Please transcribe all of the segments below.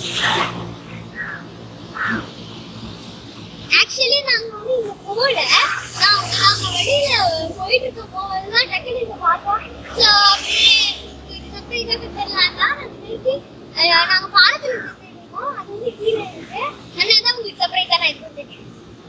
actually நாங்க வந்து இங்க போல நாங்க நாங்க வெளியில போயிட்டு இருக்க போது தான் டக்குனு இங்க பார்த்தோம் ஸோ அப்படியே சர்ப்ரைஸாக தெரியலாம் நாங்க திருப்பி அஹ், நாங்க பாலத்துல இருக்கோம் அது வந்து கீழே இருக்கு அதனால தான் உங்களுக்கு சர்ப்ரைஸாக நான் இது வந்துட்டேன்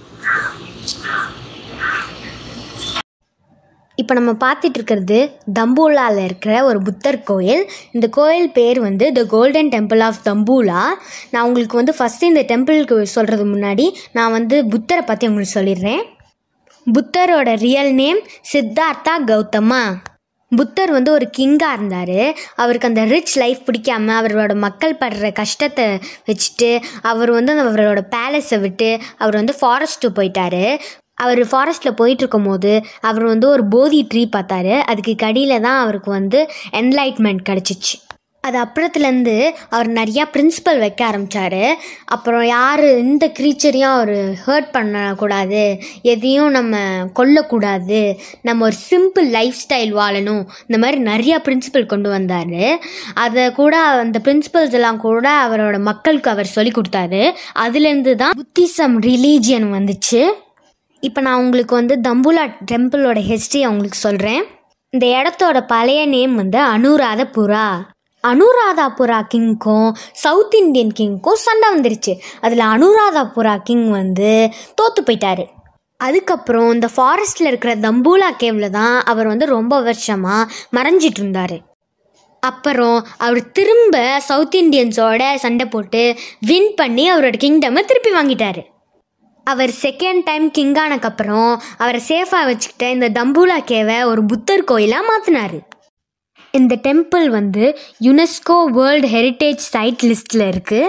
இப்போ நம்ம பார்த்துட்டு இருக்கிறது தம்பூலாவில் இருக்கிற ஒரு புத்தர் கோயில் இந்த கோயில் பேர் வந்து the golden temple of Dambulla நான் உங்களுக்கு வந்து ஃபஸ்ட்டு இந்த டெம்பிளுக்கு சொல்கிறது முன்னாடி நான் வந்து புத்தரை பற்றி உங்களுக்கு சொல்லிடுறேன் புத்தரோட ரியல் நேம் சித்தார்த்தா கௌதமா புத்தர் வந்து ஒரு கிங்காக இருந்தார் அவருக்கு அந்த ரிச் லைஃப் பிடிக்காம அவரோட மக்கள் படுற கஷ்டத்தை வச்சுட்டு அவர் வந்து அந்த அவரோட பேலஸை விட்டு அவர் வந்து ஃபாரஸ்ட்டு போயிட்டாரு அவர் ஃபாரஸ்ட்டில் போயிட்டு இருக்கும்போது அவர் வந்து ஒரு போதி ட்ரீ பார்த்தாரு அதுக்கு கடியில் தான் அவருக்கு வந்து என்லைட்மெண்ட் கிடச்சிச்சு அது அப்புறத்துலேருந்து அவர் நிறையா பிரின்சிபல் வைக்க ஆரம்பித்தார் அப்புறம் யார் இந்த க்ரீச்சரையும் அவர் ஹர்ட் பண்ணக்கூடாது எதையும் நம்ம கொல்லக்கூடாது நம்ம ஒரு சிம்பிள் லைஃப் ஸ்டைல் வாழணும் இந்த மாதிரி நிறையா பிரின்சிபல் கொண்டு வந்தார் அதை கூட அந்த பிரின்சிபல்ஸ் எல்லாம் கூட அவரோட மக்களுக்கு அவர் சொல்லி கொடுத்தாரு அதுலேருந்து தான் புத்திசம் ரிலீஜியன் வந்துச்சு இப்போ நான் உங்களுக்கு வந்து தம்புலா டெம்பிளோட ஹிஸ்ட்ரி உங்களுக்கு சொல்கிறேன் இந்த இடத்தோட பழைய நேம் வந்து அனுராதபுரா அனுராதாபுரா கிங்க்கும் சவுத் இந்தியன் கிங்க்கும் சண்டை வந்துருச்சு அதில் அனுராதாபுரா கிங் வந்து தோற்று போயிட்டாரு அதுக்கப்புறம் இந்த ஃபாரஸ்ட்டில் இருக்கிற தம்பூலா கேவில் தான் அவர் வந்து ரொம்ப வருஷமாக மறைஞ்சிட்டு இருந்தார் அப்புறம் அவர் திரும்ப சவுத் இந்தியன்ஸோட சண்டை போட்டு வின் பண்ணி அவரோட கிங்டமை திருப்பி வாங்கிட்டாரு அவர் செகண்ட் டைம் கிங் ஆனக்கப்புறம் அவரை சேஃபாக வச்சுக்கிட்ட இந்த தம்பூலா கேவை ஒரு புத்தர் கோயிலாக மாற்றினாரு இந்த டெம்பிள் வந்து யுனெஸ்கோ வேர்ல்டு ஹெரிட்டேஜ் சைட் லிஸ்ட்டில் இருக்குது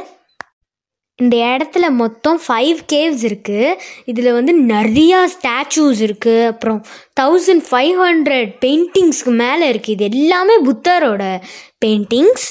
இந்த இடத்துல மொத்தம் ஃபைவ் கேவ்ஸ் இருக்குது இதில் வந்து நிறையா ஸ்டாச்சூஸ் இருக்குது அப்புறம் தௌசண்ட் ஃபைவ் ஹண்ட்ரட் பெயிண்டிங்ஸ்க்கு மேலே இருக்குது இது எல்லாமே புத்தரோட பெயிண்டிங்ஸ்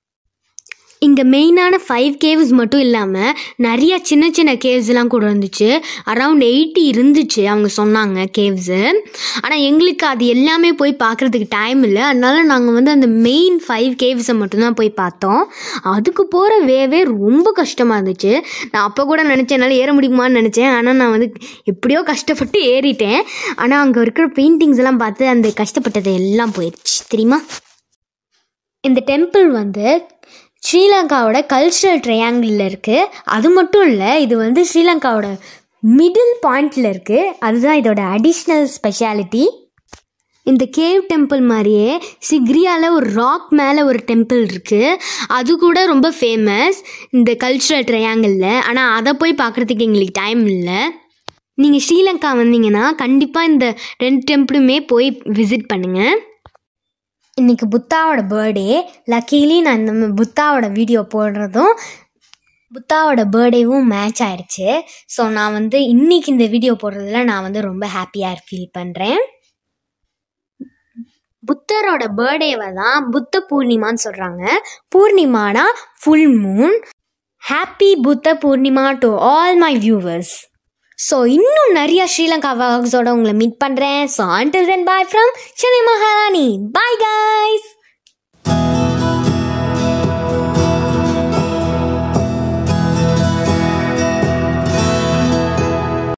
இங்கே மெயினான ஃபைவ் கேவ்ஸ் மட்டும் இல்லாமல் நிறைய சின்ன சின்ன கேவ்ஸ்லாம் கூட இருந்துச்சு அரவுண்ட் எயிட்டி இருந்துச்சு அவங்க சொன்னாங்க கேவ்ஸு ஆனால் எங்களுக்கு அது எல்லாமே போய் பார்க்குறதுக்கு டைம் இல்லை அதனால நாங்கள் வந்து அந்த மெயின் ஃபைவ் கேவ்ஸை மட்டும்தான் போய் பார்த்தோம் அதுக்கு போகிற வேவே ரொம்ப கஷ்டமாக இருந்துச்சு நான் அப்போ கூட நினச்சேன் என்னால் ஏற முடியுமான்னு நினச்சேன் ஆனால் நான் வந்து எப்படியோ கஷ்டப்பட்டு ஏறிட்டேன் ஆனால் அங்கே இருக்கிற பெயிண்டிங்ஸ் எல்லாம் பார்த்து அந்த கஷ்டப்பட்டது எல்லாம் போயிடுச்சு தெரியுமா இந்த டெம்பிள் வந்து ஸ்ரீலங்காவோட கல்ச்சுரல் ட்ரையாங்கிளில் இருக்குது அது மட்டும் இல்லை இது வந்து ஸ்ரீலங்காவோட மிடில் பாயிண்டில் இருக்குது அதுதான் இதோட அடிஷ்னல் ஸ்பெஷாலிட்டி இந்த கேவ் டெம்பிள் மாதிரியே சிக்ரியாவில் ஒரு ராக் மேலே ஒரு டெம்பிள் இருக்குது அது கூட ரொம்ப ஃபேமஸ் இந்த கல்ச்சுரல் ட்ரையாங்கிளில் ஆனால் அதை போய் பார்க்குறதுக்கு எங்களுக்கு டைம் இல்லை நீங்கள் ஸ்ரீலங்கா வந்தீங்கன்னா கண்டிப்பாக இந்த ரெண்டு டெம்பிளுமே போய் விசிட் பண்ணுங்கள் இன்னைக்கு புத்தாவோட பர்த்டே லக்கீலி நான் இந்த புத்தாவோட வீடியோ போடுறதும் புத்தாவோட பர்த்டேவும் மேட்ச் ஆயிடுச்சு ஸோ நான் வந்து இன்னைக்கு இந்த வீடியோ போடுறதுல நான் வந்து ரொம்ப ஹாப்பியாக ஃபீல் பண்ணுறேன் புத்தரோட பர்த்டேவை தான் புத்த பூர்ணிமான்னு சொல்கிறாங்க பூர்ணிமானா full moon happy Buddha Purnima to all my viewers so இன்னும் நிறைய ஸ்ரீலங்கா வாக்ஸோட உங்களை மீட் பண்ணுறேன் so until then bye from Chennai Maharani bye guys